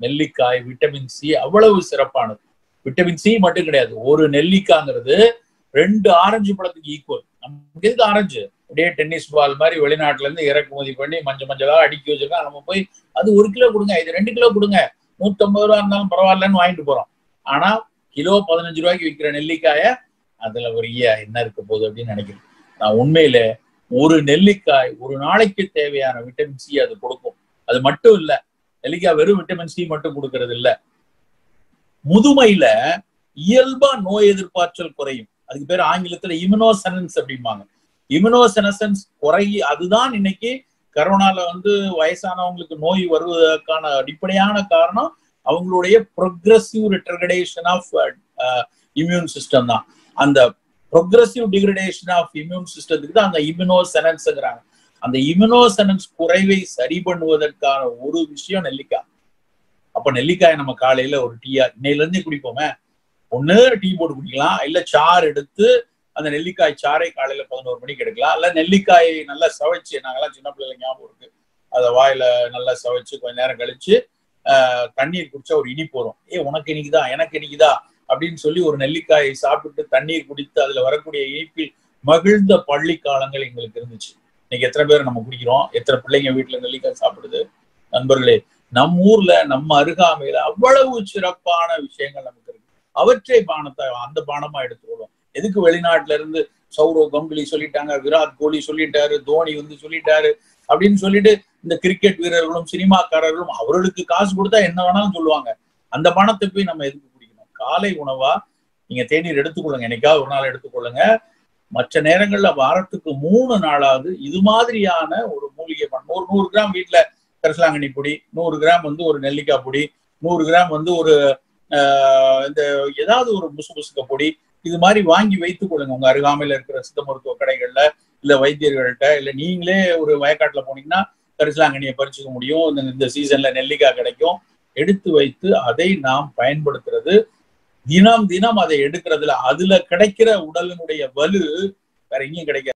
நெல்லிக்காய் vitamin C அவ்வளவு சிறப்பானது விட்டமின் சி மட்டும் கிடையாது ஒரு நெல்லிக்காங்கிறது ரெண்டு ஆரஞ்சு பழத்துக்கு ஈக்குவல் நமக்கு எதுக்கு ஆரஞ்சு அப்படியே டென்னிஸ் பால் மாதிரி வெளிநாட்டுல இருந்து இறக்குமதி பண்ணி மஞ்சள் மஞ்சளா அடுக்கி வச்சிருக்கோம் நம்ம போய் அது ஒரு கிலோ கொடுங்க இது ரெண்டு கிலோ கொடுங்க நூத்தம்பது ரூபா இருந்தாலும் பரவாயில்லன்னு வாங்கிட்டு போறோம் ஆனா கிலோ பதினஞ்சு ரூபாய்க்கு விற்கிற நெல்லிக்காய அதுல ஒரு ஈய என்ன இருக்க போகுது அப்படின்னு நினைக்கிறேன் நான் உண்மையில ஒரு நெல்லிக்காய் ஒரு நாளைக்கு தேவையான விட்டமின் சி அது கொடுக்கும் அது மட்டும் இல்ல நெல்லிக்காய் வெறும் விட்டமின் சி மட்டும் கொடுக்கறது இல்ல முதுமையில இயல்பா நோய் எதிர்ப்பாற்றல் குறையும் அதுக்கு பேர் ஆங்கிலத்துல இம்யூனோசனன்ஸ் அப்படிம்பாங்க இம்யூனோசெனசன்ஸ் குறை அதுதான் இன்னைக்கு கரோனால வந்து வயசானவங்களுக்கு நோய் வருவதற்கான அடிப்படையான காரணம் அவங்களுடைய progressive retardation of immune system தான் அந்த ப்ரொக்ரஸிவ் டிகிரடேஷன் ஆஃப் இம்யூன் சிஸ்டத்துக்கு தான் அந்த இம்யூனோசெனன்ஸ்ங்கிறாங்க அந்த இம்யூனோசெனன்ஸ் குறைவை சரி பண்ணுவதற்கான ஒரு விஷயம் நெல்லிக்காய் அப்ப நெல்லிக்காயை நம்ம காலையில ஒரு டீயா இன்னையில இருந்தே குடிப்போமே ஒண்ணு டீ போட்டு குடிக்கலாம் இல்ல சாறு எடுத்து அந்த நெல்லிக்காய் சாறை காலையில பதினோரு மணிக்கு எடுக்கலாம் இல்ல நெல்லிக்காயை நல்லா சவைச்சு நாங்கெல்லாம் சின்ன பிள்ளைல ஞாபகம் இருக்கு அதை வாயில நல்லா சவைச்சு கொஞ்ச நேரம் கழிச்சு ஆஹ் தண்ணீர் குடிச்சா ஒரு இனிப்பு வரும் ஏ உனக்கு இனிக்குதா எனக்கு இனிக்குதா அப்படின்னு சொல்லி ஒரு நெல்லிக்காயை சாப்பிட்டு தண்ணீர் குடித்து அதுல வரக்கூடிய இனிப்பில் மகிழ்ந்த பள்ளி காலங்கள் எங்களுக்கு இருந்துச்சு இன்னைக்கு எத்தனை பேர் நம்ம குடிக்கிறோம் எத்தனை பிள்ளைங்க வீட்டுல நெல்லிக்காய் சாப்பிடுது நண்பர்களே நம்ம ஊர்ல நம்ம அருகாமையில அவ்வளவு சிறப்பான விஷயங்கள் நமக்கு இருக்கு அவற்றை பானத்தை அந்த பானமா எடுத்துக்கொள்ளும் எதுக்கு வெளிநாட்டுல இருந்து சௌரவ் கங்குலி சொல்லிட்டாங்க விராட் கோலி சொல்லிட்டாரு தோனி வந்து சொல்லிட்டாரு அப்படின்னு சொல்லிட்டு இந்த கிரிக்கெட் வீரர்களும் சினிமாக்காரர்களும் அவர்களுக்கு காசு கொடுத்தா என்ன வேணாலும் சொல்லுவாங்க அந்த பணத்தை போய் நம்ம எதுக்கு குடிக்கணும் காலை உணவா நீங்க தேநீர் எடுத்துக்கொள்ளுங்க என்னைக்காவது ஒரு நாள் எடுத்துக்கொள்ளுங்க மற்ற நேரங்கள்ல வாரத்துக்கு மூணு நாளாவது இது மாதிரியான ஒரு மூலிகை பணம் ஒரு நூறு கிராம் வீட்டுல கரிசலாங்கண்ணி பொடி நூறு கிராம் வந்து ஒரு நெல்லிக்காய் பொடி நூறு கிராம் வந்து ஒரு இந்த ஏதாவது ஒரு முசு முசுக்க பொடி இது மாதிரி வாங்கி வைத்துக் கொள்ளுங்க உங்க அருகாமையில இருக்கிற சித்த மருத்துவ கடைகள்ல இல்ல வைத்தியர்கள்ட்ட இல்ல நீங்களே ஒரு வயக்காட்டுல போனீங்கன்னா கரிசலாங்கண்ணியை பறிச்சுக்க முடியும் இந்த இந்த சீசன்ல நெல்லிக்காய் கிடைக்கும் எடுத்து வைத்து அதை நாம் பயன்படுத்துறது தினம் தினம் அதை எடுக்கிறதுல அதுல கிடைக்கிற உடலினுடைய வலு வேற எங்கேயும் கிடைக்காது